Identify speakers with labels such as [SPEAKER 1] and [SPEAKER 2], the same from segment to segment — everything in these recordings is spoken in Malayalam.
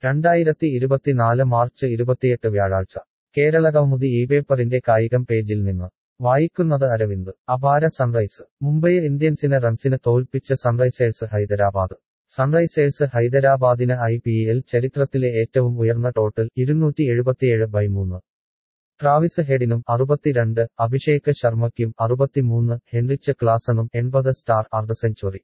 [SPEAKER 1] രണ്ടായിരത്തി ഇരുപത്തിനാല് മാർച്ച് ഇരുപത്തിയെട്ട് വ്യാഴാഴ്ച കേരള കൗമുദി ഈ പേപ്പറിന്റെ കായികം പേജിൽ നിന്ന് വായിക്കുന്നത് അരവിന്ദ് അപാര സൺറൈസ് മുംബൈ ഇന്ത്യൻസിനെ റൺസിന് തോൽപ്പിച്ച സൺറൈസേഴ്സ് ഹൈദരാബാദ് സൺറൈസേഴ്സ് ഹൈദരാബാദിന് ഐ പി എൽ ചരിത്രത്തിലെ ഏറ്റവും ഉയർന്ന ടോട്ടൽ ഇരുന്നൂറ്റി എഴുപത്തിയേഴ് ബൈ മൂന്ന് ട്രാവിസ് ഹെഡിനും അറുപത്തിരണ്ട് അഭിഷേക് ശർമ്മയ്ക്കും അറുപത്തിമൂന്ന് ഹെൻറിച്ച് ക്ലാസനും എൺപത് സ്റ്റാർ അർദ്ധ സെഞ്ചുറി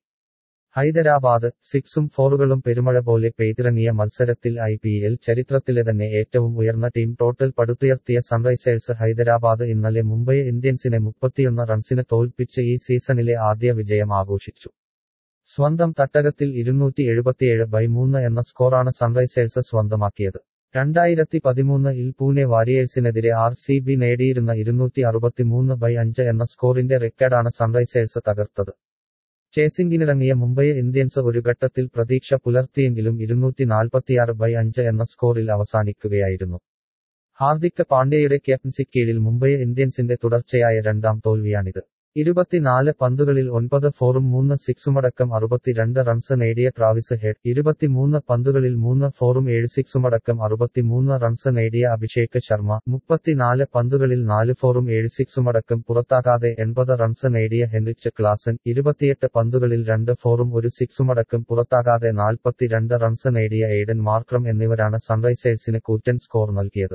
[SPEAKER 1] ഹൈദരാബാദ് സിക്സും ഫോറുകളും പെരുമഴ പോലെ പെയ്തിറങ്ങിയ മത്സരത്തിൽ ഐ പി എൽ ചരിത്രത്തിലെ തന്നെ ഏറ്റവും ഉയർന്ന ടീം ടോട്ടൽ പടുത്തുയർത്തിയ സൺറൈസേഴ്സ് ഹൈദരാബാദ് ഇന്നലെ മുംബൈ ഇന്ത്യൻസിനെ മുപ്പത്തിയൊന്ന് റൺസിന് തോൽപ്പിച്ച് ഈ സീസണിലെ ആദ്യ വിജയം ആഘോഷിച്ചു സ്വന്തം തട്ടകത്തിൽ ഇരുന്നൂറ്റി എഴുപത്തിയേഴ് ബൈ മൂന്ന് എന്ന സ്കോറാണ് സൺറൈസേഴ്സ് സ്വന്തമാക്കിയത് രണ്ടായിരത്തി പതിമൂന്നിൽ പൂനെ വാരിയേഴ്സിനെതിരെ ആർ സി ബി നേടിയിരുന്ന ഇരുന്നൂറ്റി അറുപത്തിമൂന്ന് ബൈ അഞ്ച് എന്ന സ്കോറിന്റെ റെക്കോർഡാണ് സൺറൈസേഴ്സ് തകർത്തത് ചേസിംഗിനിറങ്ങിയ മുംബൈ ഇന്ത്യൻസ് ഒരു ഘട്ടത്തിൽ പ്രതീക്ഷ പുലർത്തിയെങ്കിലും ഇരുന്നൂറ്റി നാൽപ്പത്തിയാറ് ബൈ അഞ്ച് എന്ന സ്കോറിൽ അവസാനിക്കുകയായിരുന്നു ഹാർദിക് പാണ്ഡ്യയുടെ ക്യാപ്റ്റൻസി കീഴിൽ മുംബൈ ഇന്ത്യൻസിന്റെ തുടർച്ചയായ രണ്ടാം തോൽവിയാണിത് ഇരുപത്തിനാല് പന്തുകളിൽ ഒൻപത് ഫോറും മൂന്ന് സിക്സുമടക്കം അറുപത്തിരണ്ട് റൺസ് നേടിയ ട്രാവിസ് ഹെഡ് ഇരുപത്തിമൂന്ന് പന്തുകളിൽ മൂന്ന് ഫോറും ഏഴ് സിക്സുമടക്കം അറുപത്തിമൂന്ന് റൺസ് നേടിയ അഭിഷേക് ശർമ്മ മുപ്പത്തിനാല് പന്തുകളിൽ നാല് ഫോറും ഏഴ് സിക്സുമടക്കം പുറത്താകാതെ എൺപത് റൺസ് നേടിയ ഹെൻറിച്ച് ക്ലാസൻ ഇരുപത്തിയെട്ട് പന്തുകളിൽ രണ്ട് ഫോറും ഒരു സിക്സുമടക്കം പുറത്താകാതെ നാൽപ്പത്തിരണ്ട് റൺസ് നേടിയ എയ്ഡൻ മാർക്രം എന്നിവരാണ് സൺറൈസേഴ്സിന് കൂറ്റൻ സ്കോർ നൽകിയത്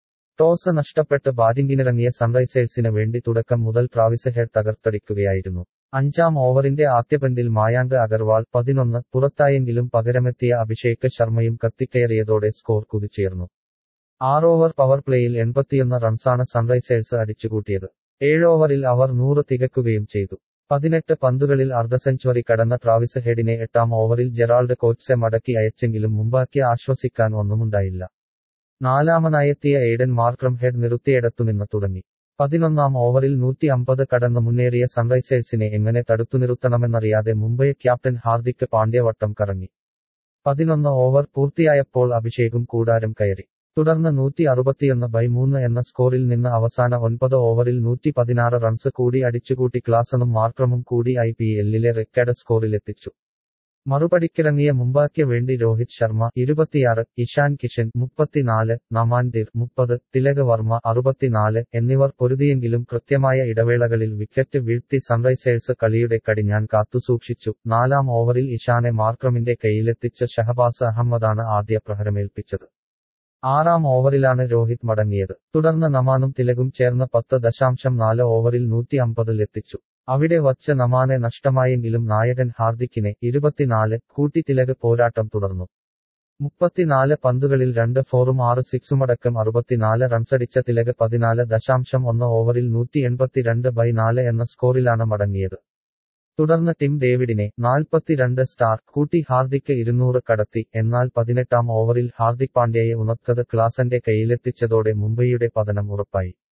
[SPEAKER 1] ടോസ് നഷ്ടപ്പെട്ട് ബാറ്റിംഗിനിറങ്ങിയ സൺറൈസേഴ്സിന് വേണ്ടി തുടക്കം മുതൽ ട്രാവിസ് ഹെഡ് തകർത്തടിക്കുകയായിരുന്നു അഞ്ചാം ഓവറിന്റെ ആദ്യപന്തിൽ മായാങ്ക് അഗർവാൾ പതിനൊന്ന് പുറത്തായെങ്കിലും പകരമെത്തിയ അഭിഷേക് ശർമ്മയും കത്തിക്കയറിയതോടെ സ്കോർ കുതിച്ചുയർന്നു ആറ് ഓവർ പവർ പ്ലേയിൽ എൺപത്തിയൊന്ന് റൺസാണ് സൺറൈസേഴ്സ് അടിച്ചുകൂട്ടിയത് ഏഴ് ഓവറിൽ അവർ നൂറ് തികക്കുകയും ചെയ്തു പതിനെട്ട് പന്തുകളിൽ അർദ്ധ സെഞ്ചുറി കടന്ന ട്രാവിസ് ഹെഡിനെ എട്ടാം ഓവറിൽ ജെറാൾഡ് കോറ്റ്സെ മടക്കി അയച്ചെങ്കിലും മുമ്പാക്കി ആശ്വസിക്കാൻ ഒന്നുമുണ്ടായില്ല നാലാമനായെത്തിയ എയ്ഡൻ മാർക്രം ഹെഡ് നിർത്തിയിടത്തുനിന്ന് തുടങ്ങി പതിനൊന്നാം ഓവറിൽ നൂറ്റി അമ്പത് കടന്ന് മുന്നേറിയ സൺറൈസേഴ്സിനെ എങ്ങനെ തടുത്തു നിർത്തണമെന്നറിയാതെ മുംബൈ ക്യാപ്റ്റൻ ഹാർദിക് പാണ്ഡ്യ വട്ടം കറങ്ങി പതിനൊന്ന് ഓവർ പൂർത്തിയായപ്പോൾ അഭിഷേകും കൂടാരം കയറി തുടർന്ന് നൂറ്റി അറുപത്തിയൊന്ന് ബൈ മൂന്ന് എന്ന സ്കോറിൽ നിന്ന് അവസാന ഒൻപത് ഓവറിൽ നൂറ്റി പതിനാറ് റൺസ് കൂടി അടിച്ചുകൂട്ടി ക്ലാസനും മാർക്രമും കൂടി ഐ പി എല്ലിലെ റെക്കോർഡ് സ്കോറിലെത്തിച്ചു മറുപടിക്കിറങ്ങിയ മുമ്പാക്ക് വേണ്ടി രോഹിത് ശർമ്മ ഇരുപത്തിയാറ് ഇഷാൻ കിഷൻ മുപ്പത്തിനാല് നമാൻദിർ മുപ്പത് തിലക് വർമ്മ അറുപത്തിനാല് എന്നിവർ പൊരുതിയെങ്കിലും കൃത്യമായ ഇടവേളകളിൽ വിക്കറ്റ് വീഴ്ത്തി സൺറൈസേഴ്സ് കളിയുടെ കടിഞ്ഞാൻ കാത്തുസൂക്ഷിച്ചു നാലാം ഓവറിൽ ഇഷാനെ മാർക്രമിന്റെ കയ്യിലെത്തിച്ച ഷഹബാസ് അഹമ്മദാണ് ആദ്യ പ്രഹരമേൽപ്പിച്ചത് ആറാം ഓവറിലാണ് രോഹിത് മടങ്ങിയത് തുടർന്ന് നമാനും തിലകും ചേർന്ന് പത്ത് ദശാംശം നാല് ഓവറിൽ നൂറ്റി അമ്പതിലെത്തിച്ചു അവിടെ വച്ച് നമാനെ നഷ്ടമായെങ്കിലും നായകൻ ഹാർദിക്കിനെ ഇരുപത്തിനാല് കൂട്ടി തിലക് പോരാട്ടം തുടർന്നു മുപ്പത്തിനാല് പന്തുകളിൽ രണ്ട് ഫോറും ആറ് സിക്സുമടക്കം അറുപത്തിനാല് റൺസടിച്ച തിലക് പതിനാല് ദശാംശം ഒന്ന് ഓവറിൽ നൂറ്റി എൺപത്തിരണ്ട് ബൈ നാല് എന്ന സ്കോറിലാണ് മടങ്ങിയത് തുടർന്ന് ടിം ഡേവിഡിനെ നാൽപ്പത്തിരണ്ട് സ്റ്റാർ കൂട്ടി ഹാർദിക്ക് ഇരുന്നൂറ് കടത്തി എന്നാൽ പതിനെട്ടാം ഓവറിൽ ഹാർദിക് പാണ്ഡ്യയെ ഉണക്കത് ക്ലാസന്റെ കയ്യിലെത്തിച്ചതോടെ മുംബൈയുടെ പതനം ഉറപ്പായി